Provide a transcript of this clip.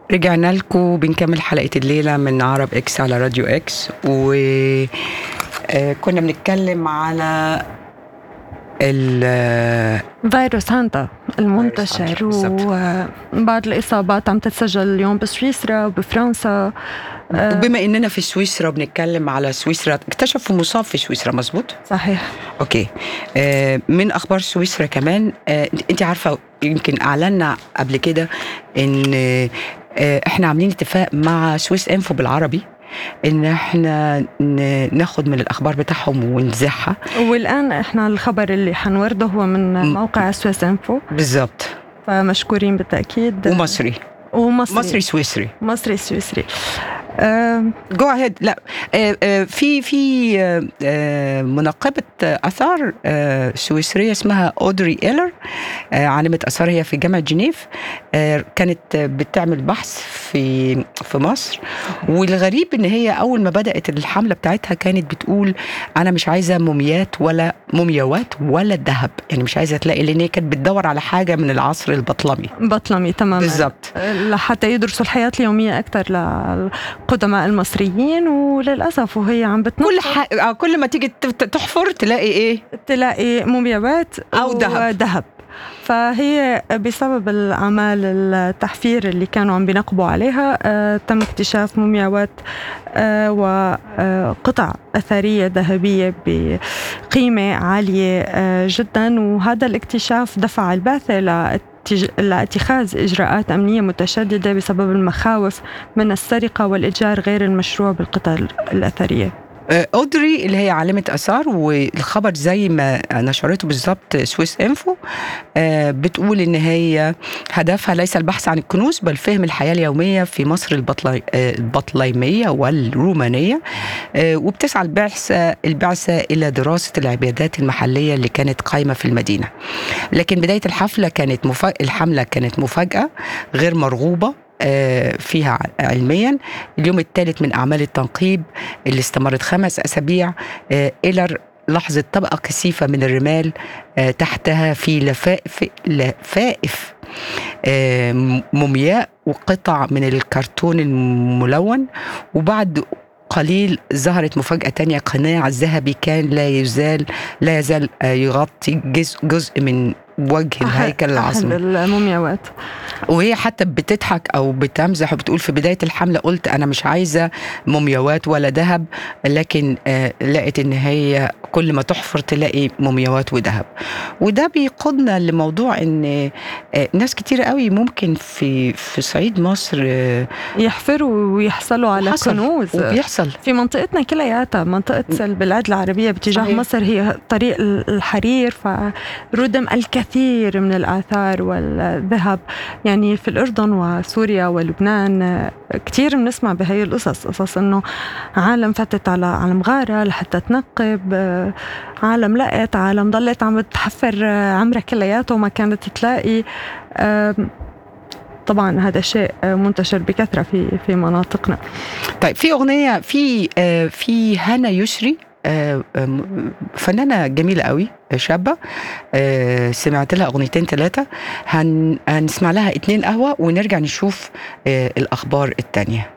رجعنا لكم بنكمل حلقة الليلة من عرب اكس على راديو اكس و آه، كنا بنتكلم على ال فيروس هانتا المنتشر هانتا، بالضبط. وبعض الإصابات عم تتسجل اليوم بسويسرا وبفرنسا وبما اننا في سويسرا بنتكلم على سويسرا اكتشفوا مصاب في سويسرا مظبوط صحيح اوكي آه، من اخبار سويسرا كمان آه، انت عارفه يمكن اعلنا قبل كده ان آه، احنا عاملين اتفاق مع سويس انفو بالعربي ان احنا ن- ناخد من الاخبار بتاعهم ونذاعها والآن إحنا الخبر اللي حنورده هو من م. موقع سويس انفو بالظبط فمشكورين بالتأكيد ومصري ومصري مصري سويسري مصري سويسري آم، جو اهيد لا آه، آه، في في آه، آه، منقبه اثار آه، سويسريه اسمها اودري ايلر آه، عالمه اثار هي في جامعه جنيف آه، كانت آه، بتعمل بحث في في مصر والغريب ان هي اول ما بدات الحمله بتاعتها كانت بتقول انا مش عايزه موميات ولا مومياوات ولا ذهب يعني مش عايزه تلاقي لان هي كانت بتدور على حاجه من العصر البطلمي بطلمي تماما بالظبط لحتى يدرسوا الحياة اليومية أكثر للقدماء المصريين وللأسف وهي عم بتنقل كل ح... آه، كل ما تيجي ت- تحفر تلاقي ايه تلاقي مومياوات أو دهب. ذهب فهي بسبب الأعمال التحفير اللي كانوا عم بينقبوا عليها آه، تم اكتشاف مومياوات آه، وقطع أثرية ذهبية بقيمة عالية آه، جدا وهذا الاكتشاف دفع البعثة لاتج- لاتخاذ إجراءات أمنية متشددة بسبب المخاوف من السرقة والإتجار غير المشروع بالقطع الأثرية آه، اودري اللي هي عالمه اثار والخبر زي ما نشرته بالظبط سويس انفو آه، بتقول ان هي هدفها ليس البحث عن الكنوز بل فهم الحياه اليوميه في مصر البطلي آه، البطليميه والرومانيه آه، وبتسعى البعثه البعثه الى دراسه العبادات المحليه اللي كانت قايمه في المدينه لكن بدايه الحفله كانت مفا... الحمله كانت مفاجاه غير مرغوبه آه، فيها علميا اليوم الثالث من اعمال التنقيب اللي استمرت خمس اسابيع آه، ايلر لاحظت طبقه كثيفه من الرمال آه، تحتها في لفائف لفائف آه، م- مومياء وقطع من الكرتون الملون وبعد قليل ظهرت مفاجأة تانية قناع ذهبي كان لا يزال لا يزال آه، يغطي جزء, جزء من وجه الهيكل العظمي أحد المومياوات وهي حتى بتضحك او بتمزح وبتقول في بدايه الحمله قلت انا مش عايزه مومياوات ولا ذهب لكن آه لقيت ان هي كل ما تحفر تلاقي مومياوات وذهب وده بيقودنا لموضوع ان آه ناس كتير قوي ممكن في في صعيد مصر آه يحفروا ويحصلوا على حصل كنوز وبيحصل في منطقتنا كلياتها منطقة البلاد العربية باتجاه صحيح. مصر هي طريق الحرير فردم الكثير من الآثار والذهب يعني في الأردن وسوريا ولبنان آه، كثير بنسمع بهي القصص قصص إنه عالم فتت على على مغارة لحتى تنقب آه، عالم لقت عالم ضلت عم تحفر آه، عمرها كلياته وما كانت تلاقي آم، طبعا هذا شيء آه، منتشر بكثرة في في مناطقنا طيب في اغنيه في آه في هنا يسري آه، آم، فنانة جميلة قوي شابة آه، سمعت لها أغنيتين ثلاثة هن... هنسمع لها اتنين قهوة ونرجع نشوف آه، الأخبار التانية